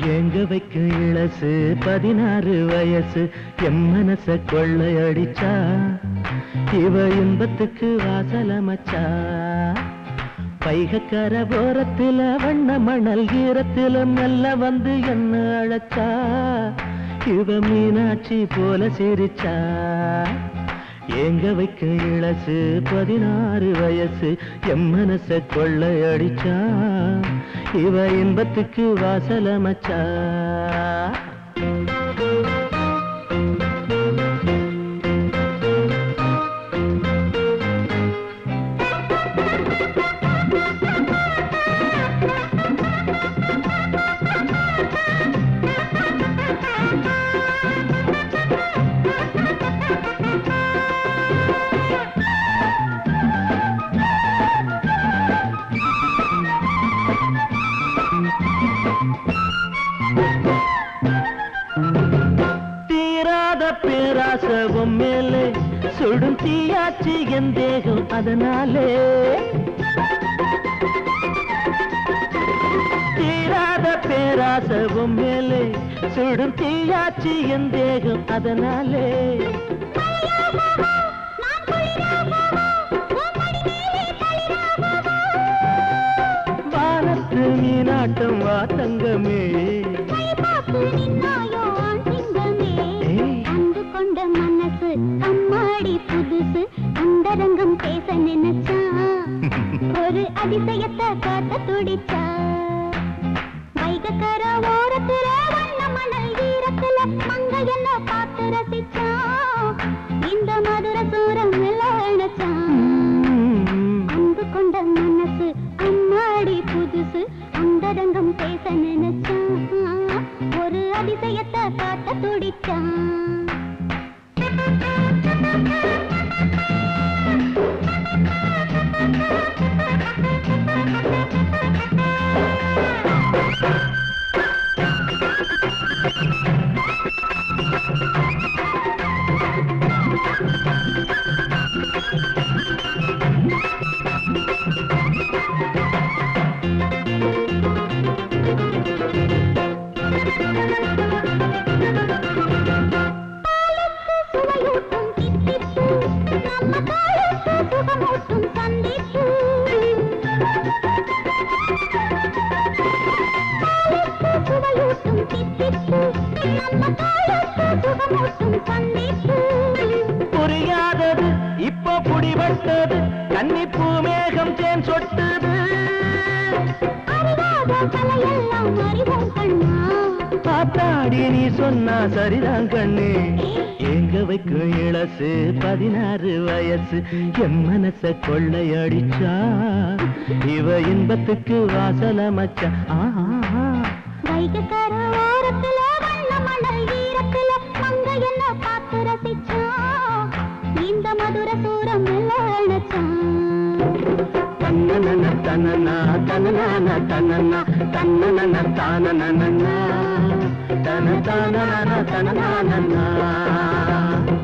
எங்க வைக்க இளசு பதினாறு வயசு என் மனச கொள்ளையடிச்சா இவ இன்பத்துக்கு வாசலமச்சா பைகக்கர ஓரத்துல வண்ண மணல் ஈரத்துல மெல்ல வந்து என்ன அழைச்சா இவ மீனாட்சி போல சிரிச்சா எங்க வைக்க இளசு பதினாறு வயசு என் மனச கொள்ளையடிச்சா இவ இன்பத்துக்கு வாசலமச்சா தீராத பேராசவும் மேலே சுடும் தீயாச்சி என் தேகம் அதனாலே தீராத பேராசவும் மேலே சுடும் தீயாச்சி என் தேகம் அதனாலே வானத்து மீனாட்டம் வா தங்கமே பார்த்து நின்னாயோ ஆண் சிங்கமே ஏய். அன்பு கொண்ட மனசு அம்மாடி புதுசு அந்தரங்கம் பேச நினைச்சான் ஒரு அதிசயத்தை காட்ட துடிச்சா வைகக்கர ஓரத்துல வண்ண மணல் ஈரத்துல மங்க என்ன பார்த்து ரசிச்சான் இந்த மதுர சூரம் அணைச்சான் அன்பு கொண்ட மனசு அம்மாடி புதுசு அந்தரங்கம் பேச நினைச்சான் ஒரு அதிசயத்தை காட்ட துடிச்சான் சுவையூட்டும் கித்திப்பு நம்ம காலுக்கு சுகமூட்டும் சந்திப்பு காலுக்கு சுவையூட்டும் கித்திப்பு நம்ம காலுக்கு சுகமூட்டும் சந்திப்பு புரியாதது இப்போ புடிபட்டது கன்னிப்பூ மேகம் தேன் சொட்டுது அறிவாத கலையெல்லாம் அறிவோம் கண்ணா பாத்தாடி நீ சொன்னா சரிதான் கண்ணு எங்க வைக்கும் இளசு பதினாறு வயசு என் மனச கொள்ளையடிச்சா இவ இன்பத்துக்கு வாசலமச்சா ஆஹா வைகக்கர ஓரத்துல வண்ண மணல் ஈரத்துல மங்க என்ன பார்த்து ரசிச்சான் இந்த மதுர சூரம் அணைச்சான் தன்னன தனனா தனனான தனனா தன்னன தானன தன தானன தனனான